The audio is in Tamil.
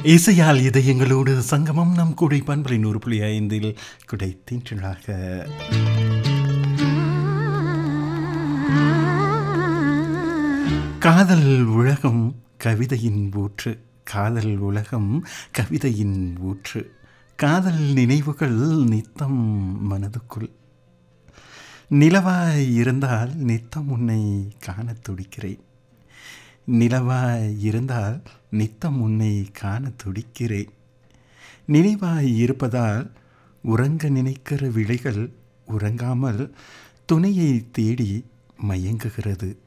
இசையால் இதயங்களோடு சங்கமம் நம் குடை பண்பலை நூறு புள்ளி ஐந்தில் குடை தின்றலாக காதல் உலகம் கவிதையின் ஊற்று காதல் உலகம் கவிதையின் ஊற்று காதல் நினைவுகள் நித்தம் மனதுக்குள் நிலவாய் இருந்தால் நித்தம் உன்னை காணத் துடிக்கிறேன் நிலவாய் இருந்தால் நித்தம் உன்னை காண துடிக்கிறேன் நினைவாய் இருப்பதால் உறங்க நினைக்கிற விழிகள் உறங்காமல் துணையை தேடி மயங்குகிறது